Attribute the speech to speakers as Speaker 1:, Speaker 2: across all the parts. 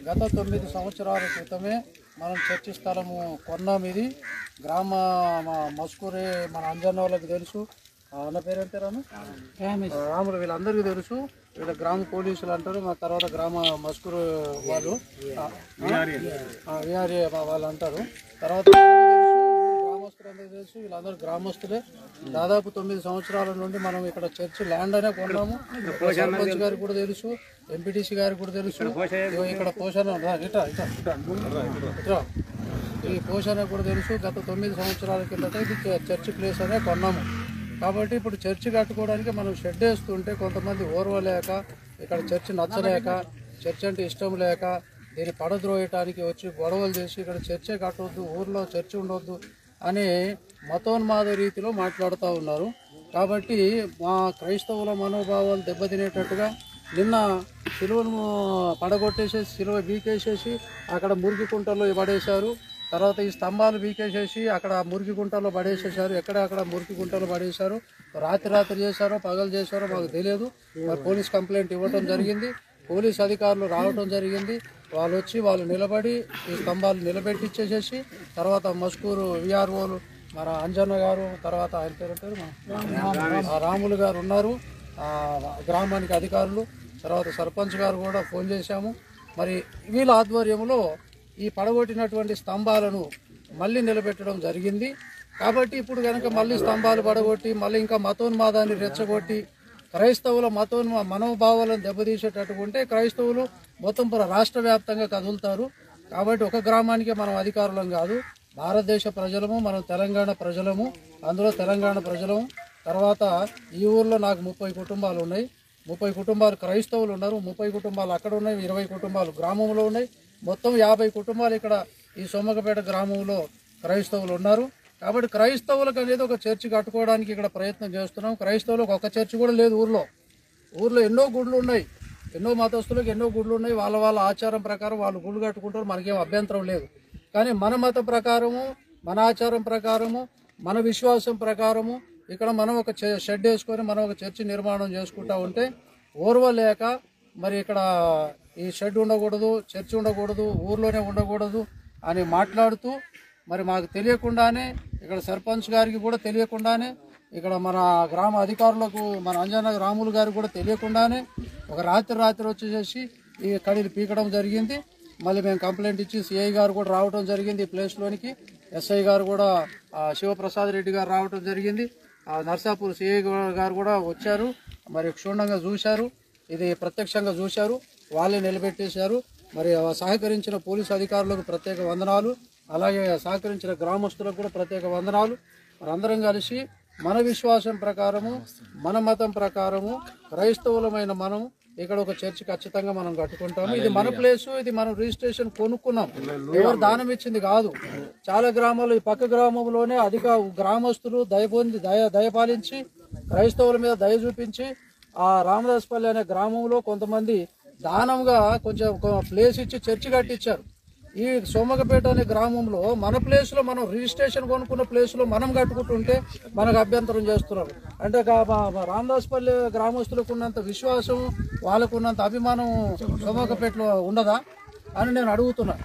Speaker 1: గత తొమ్మిది సంవత్సరాల క్రితమే మనం చర్చి స్థలము కొన్నాం ఇది గ్రామ మ- మస్కూరే మన అంజన్న వాళ్ళకి తెలుసు ఆ అన్న పేరు ఏం పేరు అన్న? రాములు వీళ్ళందరికీ తెలుసు వీళ్ళ గ్రామ పోలీసులు అంటారు మా తర్వాత గ్రామ మస్కూరు వాళ్ళు ఆ, ఆ, విఆర్ఏ వాళ్ళు అంటారు తర్వాత గ్రామస్తులందరూ తెలుసు వీళ్ళందరూ గ్రామస్తులే దాదాపు తొమ్మిది సంవత్సరాల నుండి మనం ఇక్కడ చర్చి ల్యాండ్ అనే కొన్నాము సర్పంచ్ గారికి కూడా తెలుసు ఎంపీటీసీ గారికి కూడా తెలుసు ఇగో ఇక్కడ పోషణ రా, ఇట్రా, ఇట్రా. ఇట్రా. ఈ పోషణ కూడా తెలుసు గత తొమ్మిది సంవత్సరాల కిందట ఇది చ- చర్చి ప్లేస్ అనే కొన్నాము కాబట్టి ఇప్పుడు చర్చి కట్టుకోవడానికి మనం షెడ్ వేస్తుంటే కొంతమంది ఓర్వలేక ఇక్కడ చర్చి నచ్చలేక చర్చి అంటే ఇష్టం లేక దీన్ని పడద్రోయటానికి వచ్చి గొడవలు చేసి ఇక్కడ చర్చే కట్టవద్దు ఊర్లో చర్చి ఉండొద్దు అని మతోన్మాద రీతిలో మాట్లాడుతూ ఉన్నారు కాబట్టి మా క్రైస్తవుల మనోభావాలు దెబ్బతినేటట్టుగా నిన్న సిలువను పడగొట్టేసేసి సిలువ బీకేసేసి అక్కడ మురికి కుంటలో పడేశారు తర్వాత ఈ స్తంభాలు బీకేసేసి అక్కడ మురికి గుంటలో పడేసేసారు ఎక్కడ అక్కడ మురికి గుంటలో పడేశారు రాత్రి రాత్రి చేశారో పగలు చేశారో మాకు తెలియదు మరి పోలీస్ కంప్లైంట్ ఇవ్వటం జరిగింది పోలీస్ అధికారులు రావటం జరిగింది వాళ్ళు వచ్చి వాళ్ళు నిలబడి ఈ స్తంభాలు నిలబెట్టించేసేసి తర్వాత మస్కూరు విఆర్ఓలు మన అంజన్న గారు తర్వాత ఆయన పేరు పేరు ఆ రాములు గారు ఉన్నారు ఆ గ్రామానికి అధికారులు తర్వాత సర్పంచ్ గారు కూడా ఫోన్ చేశాము మరి వీళ్ళ ఆధ్వర్యంలో ఈ పడగొట్టినటువంటి స్తంభాలను మళ్ళీ నిలబెట్టడం జరిగింది కాబట్టి ఇప్పుడు కనుక మళ్ళీ స్తంభాలు పడగొట్టి మళ్ళీ ఇంకా మతోన్మాదాన్ని రెచ్చగొట్టి క్రైస్తవుల మతోన్మా మనోభావాలను దెబ్బతీసేటట్టు ఉంటే క్రైస్తవులు మొత్తం పుర రాష్ట్ర వ్యాప్తంగా కదులుతారు కాబట్టి ఒక గ్రామానికే మనం అధికారులం కాదు భారతదేశ ప్రజలము మనం తెలంగాణ ప్రజలము అందులో తెలంగాణ ప్రజలము తర్వాత ఈ ఊర్లో నాకు ముప్పై కుటుంబాలు ఉన్నాయి ముప్పై కుటుంబాలు క్రైస్తవులు ఉన్నారు ముప్పై కుటుంబాలు అక్కడ ఉన్నాయి ఇరవై కుటుంబాలు గ్రామంలో ఉన్నాయి మొత్తం యాభై కుటుంబాలు ఇక్కడ ఈ సొమ్మకపేట గ్రామంలో క్రైస్తవులు ఉన్నారు కాబట్టి క్రైస్తవులకు అనేది ఒక చర్చి కట్టుకోవడానికి ఇక్కడ ప్రయత్నం చేస్తున్నాం క్రైస్తవులకు ఒక చర్చి కూడా లేదు ఊర్లో ఊర్లో ఎన్నో గుళ్ళు ఉన్నాయి ఎన్నో మతస్థులకు ఎన్నో గుళ్ళు ఉన్నాయి వాళ్ళ వాళ్ళ ఆచారం ప్రకారం వాళ్ళు గుళ్ళు కట్టుకుంటారు మనకేం అభ్యంతరం లేదు కానీ మన మత ప్రకారము మన ఆచారం ప్రకారము మన విశ్వాసం ప్రకారము ఇక్కడ మనం ఒక చె- షెడ్ వేసుకొని మనం ఒక చర్చి నిర్మాణం చేసుకుంటా ఉంటే ఓర్వలేక మరి ఇక్కడ ఈ షెడ్ ఉండకూడదు చర్చి ఉండకూడదు ఊర్లోనే ఉండకూడదు అని మాట్లాడుతూ మరి మాకు తెలియకుండానే ఇక్కడ సర్పంచ్ గారికి కూడా తెలియకుండానే ఇక్కడ మన గ్రామ అధికారులకు మన అంజన రాములు గారికి కూడా తెలియకుండానే ఒక రాత్రి రాత్రి వచ్చేసేసి ఈ కడీలు పీకడం జరిగింది మళ్ళీ మేము కంప్లైంట్ ఇచ్చి సిఐ గారు కూడా రావడం జరిగింది ఈ ప్లేస్లోనికి ఎస్ఐ గారు కూడా ఆ, శివప్రసాద్ రెడ్డి గారు రావడం జరిగింది ఆ, నర్సాపూర్ సిఐ గారు కూడా వచ్చారు మరి క్షుణ్ణంగా చూశారు ఇది ప్రత్యక్షంగా చూశారు వాళ్ళే నిలబెట్టేశారు మరి ఆ సహకరించిన పోలీసు అధికారులకు ప్రత్యేక వందనాలు అలాగే సహకరించిన గ్రామస్తులకు కూడా ప్రత్యేక వందనాలు మరి అందరం కలిసి మన విశ్వాసం ప్రకారము మన మతం ప్రకారము క్రైస్తవులమైన మనం ఇక్కడ ఒక చర్చి ఖచ్చితంగా మనం కట్టుకుంటాము ఇది మన ప్లేసు ఇది మనం రిజిస్ట్రేషన్ కొనుక్కున్నాం ఎవరు దానం ఇచ్చింది కాదు చాలా గ్రామాలు ఈ పక్క గ్రామంలోనే అధిక గ్రామస్తులు దయ పొంది దయ దయపాలించి క్రైస్తవుల మీద దయ చూపించి ఆ రామదాస్పల్లి అనే గ్రామంలో కొంతమంది దానంగా కొంచెం ఒక ప్లేస్ ఇచ్చి చర్చి కట్టించారు ఈ సోమకపేట అనే గ్రామంలో మన ప్లేస్ లో మనం రిజిస్ట్రేషన్ కొనుక్కున్న ప్లేస్ లో మనం కట్టుకుంటుంటే మనకు అభ్యంతరం చేస్తున్నారు అంటే గా- మా- మా రామదాస్పల్లి గ్రామస్తులకు ఉన్నంత విశ్వాసం వాళ్ళకు ఉన్నంత అభిమానం సోమకపేటలో ఉండదా అని నేను అడుగుతున్నా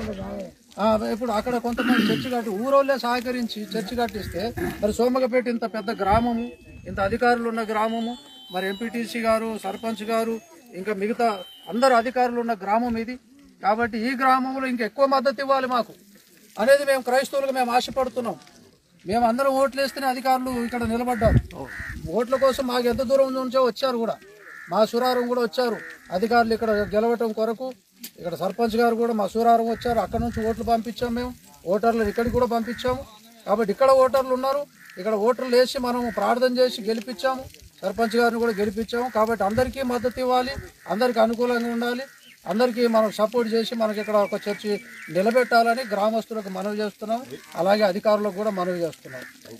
Speaker 1: ఆ, ఇప్పుడు అక్కడ కొంతమంది చర్చి కట్టి ఊరోళ్ళే సహకరించి చర్చి కట్టిస్తే మరి సోమకపేట ఇంత పెద్ద గ్రామము ఇంత అధికారులు ఉన్న గ్రామము మరి ఎంపీటీసీ గారు సర్పంచ్ గారు ఇంకా మిగతా అందరు అధికారులు ఉన్న గ్రామం ఇది కాబట్టి ఈ గ్రామంలో ఇంకా ఎక్కువ మద్దతు ఇవ్వాలి మాకు అనేది మేము క్రైస్తవులుగా మేము ఆశపడుతున్నాం మేము అందరం ఓట్లు వేస్తేనే అధికారులు ఇక్కడ నిలబడ్డారు ఓట్ల కోసం మాకు ఎంత దూరం నుంచో వచ్చారు కూడా మా సురారం కూడా వచ్చారు అధికారులు ఇక్కడ గెలవటం కొరకు ఇక్కడ సర్పంచ్ గారు కూడా మా సురారం వచ్చారు అక్కడ నుంచి ఓట్లు పంపించాం మేము ఓటర్లు ఇక్కడికి కూడా పంపించాము కాబట్టి ఇక్కడ ఓటర్లు ఉన్నారు ఇక్కడ ఓటర్లు వేసి మనం ప్రార్థన చేసి గెలిపించాము సర్పంచ్ గారిని కూడా గెలిపించాము కాబట్టి అందరికీ మద్దతు ఇవ్వాలి అందరికీ అనుకూలంగా ఉండాలి అందరికీ మనం సపోర్ట్ చేసి మనకి ఇక్కడ ఒక చర్చి నిలబెట్టాలని గ్రామస్తులకు మనవి చేస్తున్నాం అలాగే అధికారులకు కూడా మనవి చేస్తున్నాం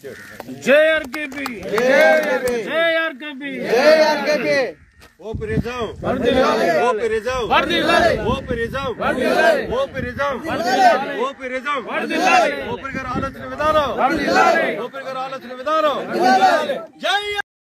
Speaker 2: జేఆర్కేపీ జేఆర్కేపీ
Speaker 3: ఓపిరిజం ఓపిరిజం ఓపిరిజం ఓపిరిజం ఓపిరిజం ఓపిరి గారి ఆలోచన విధానం ఓపిరి గారి ఆలోచన విధానం జై